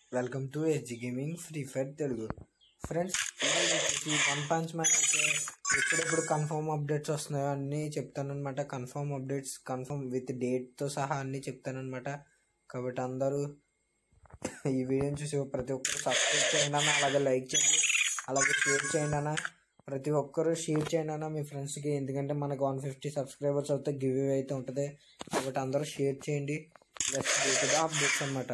welcome to SG gaming free fire Telugu friends ఈ one punch man అయితే ఎప్పుడెప్పుడు confirm updates వస్తున్నాయో అన్నీ చెప్తానమాట కన్ఫర్మ్ అప్డేట్స్ కన్ఫర్మ్ విత్ డేట్తో సహా అన్నీ చెప్తానమాట కాబట్టి అందరూ ఈ వీడియోని చూసి ప్రతి ఒక్కరు సబ్స్క్రైబ్ చేయండి అన్న అలాగే లైక్ చేయండి అలాగే షేర్ చేయండి అన్న ప్రతి ఒక్కరు షేర్ చేయండి అన్న మీ ఫ్రెండ్స్కి ఎందుకంటే మనకు వన్ ఫిఫ్టీ సబ్స్క్రైబర్స్ అవుతే గివ్ అయితే ఉంటుంది కాబట్టి అందరూ షేర్ చేయండి అప్డేట్స్ అనమాట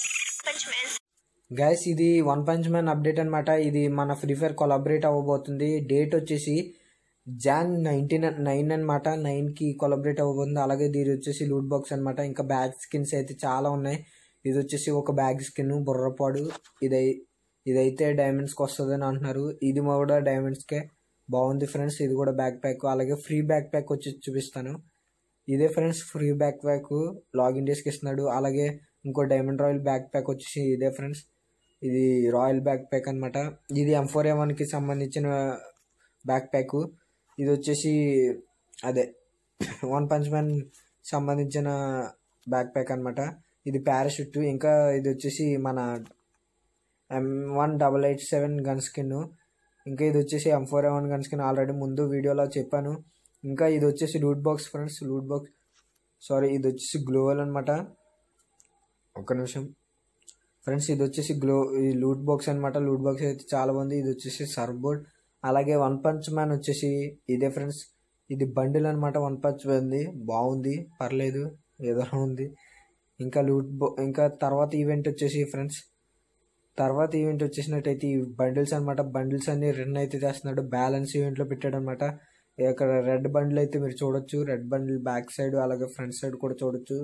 గైస్ ఇది వన్ పంచ్ మ్యాన్ అప్డేట్ అనమాట ఇది మన ఫ్రీ ఫైర్ కొలాబరేట్ అవ్వబోతుంది డేట్ వచ్చేసి జాన్ నైన్టీన్ నైన్ అనమాట నైన్కి కొలాబరేట్ అవ్వబోతుంది అలాగే దీని వచ్చేసి లూట్ బాక్స్ అనమాట ఇంకా బ్యాగ్ స్కిన్స్ అయితే చాలా ఉన్నాయి ఇది వచ్చేసి ఒక బ్యాగ్ స్కిన్ బుర్రపాడు ఇదై ఇదైతే డైమండ్స్కి వస్తుందని అంటున్నారు ఇది కూడా డైమండ్స్కే బాగుంది ఫ్రెండ్స్ ఇది కూడా బ్యాక్ ప్యాక్ అలాగే ఫ్రీ బ్యాక్ ప్యాక్ వచ్చి చూపిస్తాను ఇదే friends free back pack login డేస్కి ఇస్తున్నాడు అలాగే ఇంకో డైమండ్ రాయల్ బ్యాక్ ప్యాక్ వచ్చేసి ఇదే ఫ్రెండ్స్ ఇది రాయల్ బ్యాక్ ప్యాక్ అనమాట ఇది ఎం ఫోర్ కి సంబంధించిన బ్యాక్ ప్యాక్ ఇది వచ్చేసి అదే వన్ పంచ్ మ్యాన్ సంబంధించిన బ్యాక్ ప్యాక్ అనమాట ఇది పారాషూట్ ఇంకా ఇది వచ్చేసి మన M one double eight seven gun skin ఇంకా ఇది వచ్చేసి M four one gun skin already ముందు వీడియోలో చెప్పాను ఇంకా ఇది వచ్చేసి loot box friends loot box sorry ఇది వచ్చేసి గ్లోవల్ అనమాట ఒక్క నిమిషం ఫ్రెండ్స్ ఇది వచ్చేసి గ్లో ఈ లూట్ బాక్స్ అనమాట లూట్ బాక్స్ అయితే చాలా బాగుంది ఇది వచ్చేసి సర్ఫ్ బోర్డ్ అలాగే వన్ పంచ్ మ్యాన్ వచ్చేసి ఇదే ఫ్రెండ్స్ ఇది బండిల్ అనమాట వన్ పంచ్ ఉంది బాగుంది పర్లేదు ఏదో ఉంది ఇంకా లూట్ బో ఇంకా తర్వాత ఈవెంట్ వచ్చేసి ఫ్రెండ్స్ తర్వాత ఈవెంట్ వచ్చేసినట్టయితే ఈ బండిల్స్ అనమాట బండిల్స్ అన్ని రన్ అయితే చేస్తున్నాడు బ్యాలెన్స్ ఈవెంట్లో పెట్టాడు అనమాట ఇక్కడ రెడ్ బండిల్ అయితే మీరు చూడొచ్చు రెడ్ బండిల్ బ్యాక్ సైడ్ అలాగే ఫ్రంట్ సైడ్ కూడా చూడొచ్చు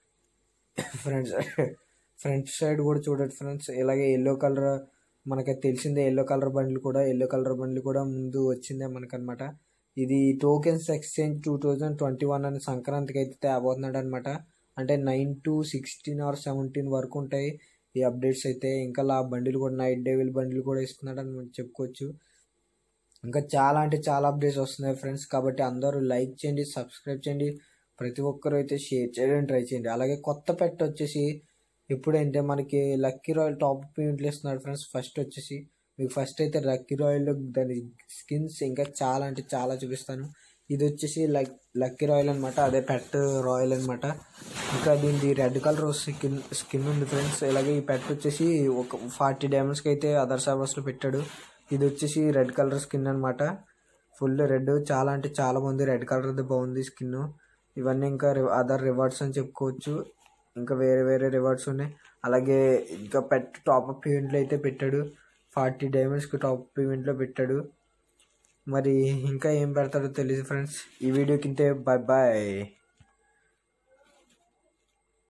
ఫ్రంట్ సైడ్ ఫ్రంట్ సైడ్ కూడా చూడొచ్చు ఫ్రెండ్స్ ఇలాగే ఎల్లో కలర్ మనకి తెలిసిందే ఎల్లో కలర్ బండ్లు కూడా ఎల్లో కలర్ బండ్లు కూడా ముందు వచ్చిందే మనకనమాట ఇది tokens exchange two thousand twenty one అని సంక్రాంతికి అయితే తేబోతున్నాడు అనమాట అంటే nine to sixteen or seventeen వరకు ఉంటాయి ఈ అప్డేట్స్ అయితే ఇంకా లా బండిలు కూడా నైట్ డేవిల్ బండిలు కూడా ఇస్తున్నాడు అని మనం చెప్పుకోవచ్చు ఇంకా చాలా అంటే చాలా అప్డేట్స్ వస్తున్నాయి ఫ్రెండ్స్ కాబట్టి అందరూ లైక్ చేయండి సబ్స్క్రైబ్ చేయండి ప్రతి ఒక్కరు అయితే షేర్ చేయడానికి ట్రై చేయండి అలాగే కొత్త పెట్ వచ్చేసి ఎప్పుడంటే మనకి లక్కీ రాయల్ టాప్ ఈవెంట్లు ఇస్తున్నాడు ఫ్రెండ్స్ ఫస్ట్ వచ్చేసి మీకు ఫస్ట్ అయితే లక్కీ రాయల్ దాని స్కిన్స్ ఇంకా చాలా అంటే చాలా చూపిస్తాను ఇది వచ్చేసి లక్ లక్కీ రాయల్ అనమాట అదే పెట్ రాయల్ అనమాట ఇంకా దీనికి రెడ్ కలర్ స్కిన్ స్కిన్ ఉంది ఫ్రెండ్స్ ఇలాగే ఈ పెట్ వచ్చేసి ఒక ఫార్టీ డైమండ్స్కి అయితే అదర్ సర్వర్స్లో పెట్టాడు ఇది వచ్చేసి రెడ్ కలర్ స్కిన్ అనమాట ఫుల్ రెడ్ చాలా అంటే చాలా బాగుంది రెడ్ కలర్ది బాగుంది స్కిన్ ఇవన్నీ ఇంకా అదర్ రివార్డ్స్ అని చెప్పుకోవచ్చు ఇంకా వేరే వేరే రివార్డ్స్ ఉన్నాయి అలాగే ఇంకా పెట్ టాప్అప్ ఈవెంట్లో అయితే పెట్టాడు ఫార్టీ డైమండ్స్కి టాప్ ఈవెంట్లో పెట్టాడు మరి ఇంకా ఏం పెడతాడో తెలియదు ఫ్రెండ్స్ ఈ వీడియోకి ఇంతే బాయ్ బాయ్